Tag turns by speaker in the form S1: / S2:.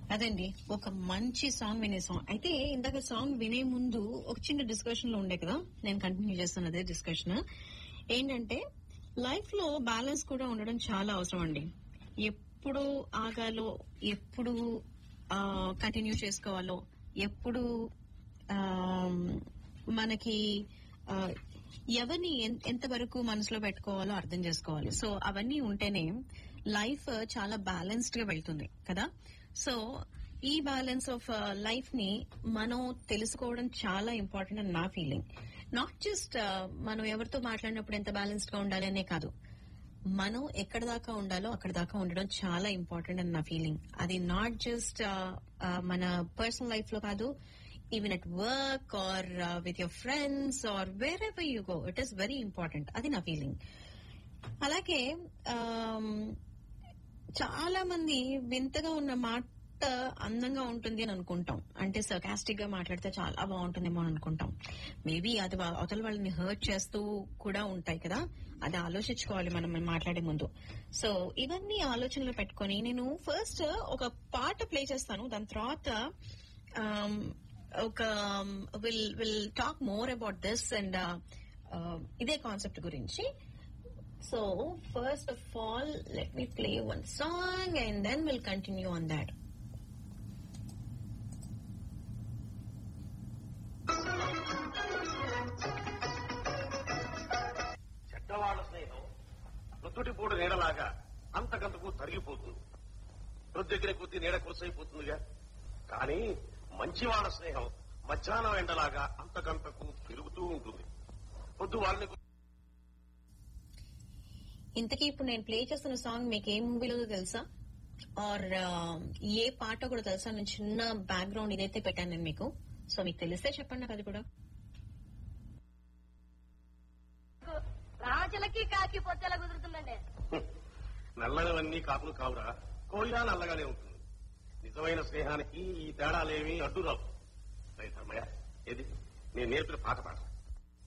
S1: అదండి ఒక మంచి సాంగ్ వినే సాంగ్ అయితే ఇందాక సాంగ్ వినే ముందు ఒక చిన్న డిస్కషన్ లో ఉండే కదా నేను కంటిన్యూ చేస్తాను అదే డిస్కషన్ ఏంటంటే లైఫ్ లో బ్యాలెన్స్ కూడా ఉండడం చాలా అవసరం అండి ఎప్పుడు ఆగాలో ఎప్పుడు కంటిన్యూ చేసుకోవాలో ఎప్పుడు ఆ, మనకి ఆ, ఎవరిని ఎన్- ఎంతవరకు మనసులో పెట్టుకోవాలో అర్థం చేసుకోవాలి సో అవన్నీ ఉంటేనే లైఫ్ చాలా బ్యాలెన్స్డ్ గా వెళ్తుంది కదా సో ఈ బ్యాలెన్స్ ఆఫ్ లైఫ్ ని మనం తెలుసుకోవడం చాలా ఇంపార్టెంట్ అని నా ఫీలింగ్ నాట్ జస్ట్ మనం ఎవరితో మాట్లాడినప్పుడు ఎంత బ్యాలెన్స్డ్ గా ఉండాలి అనే కాదు మనం ఎక్కడ దాకా ఉండాలో అక్కడ దాకా ఉండడం చాలా ఇంపార్టెంట్ అని నా ఫీలింగ్ అది నాట్ జస్ట్ మన పర్సనల్ లైఫ్ లో కాదు even at work or with your friends or wherever you go it is very important అది నా ఫీలింగ్ అలాగే ఆమ్, చాలా మంది వింతగా ఉన్న మాట అందంగా ఉంటుంది అని అనుకుంటాం అంటే సర్కాస్టిక్ గా మాట్లాడితే చాలా బాగుంటుందేమో అని అనుకుంటాం మేబీ అది వా- అవతల వాళ్ళని హర్ట్ చేస్తూ కూడా ఉంటాయి కదా అది ఆలోచించుకోవాలి మనం మాట్లాడే ముందు సో ఇవన్నీ ఆలోచనలు పెట్టుకొని నేను ఫస్ట్ ఒక పాట ప్లే చేస్తాను దాని తర్వాత um, ఒక will will talk more about this and ఇదే కాన్సెప్ట్ గురించి so first of all let me play one song and then will continue on that
S2: చెడ్డవాళ్ల స్నేహం ప్రొద్దుటి పూట నీడలాగా అంతకంతకు తరిగిపోతుంది ప్రొద్దెక్కిన కొద్ది నీడ కొసైపోతుందిగా కానీ మంచి వాళ్ళ స్నేహం మధ్యాహ్నం ఎండలాగా అంతకంతకు పెరుగుతూ ఉంటుంది పొద్దు వాళ్ళని
S1: ఇంతకీ ఇప్పుడు నేను ప్లే చేస్తున్న సాంగ్ మీకు ఏ మూవీలో తెలుసా ఆర్ ఏ పాట కూడా తెలుసా నేను చిన్న బ్యాక్గ్రౌండ్ ఇదైతే పెట్టాను నేను మీకు సో మీకు తెలిస్తే చెప్పండి నాకు అది కూడా
S3: రాజలకి కాకి పొత్తెల కుదురుతుందండి
S2: నల్లనివన్నీ కాకులు కావురా కోయిలా నల్లగానే ఉంటుంది నిజమైన స్నేహానికి ఈ తేడాలేమీ అడ్డు రావు రేయ్ ధర్మయ్య ఏది నేను నేర్పిన పాట పాట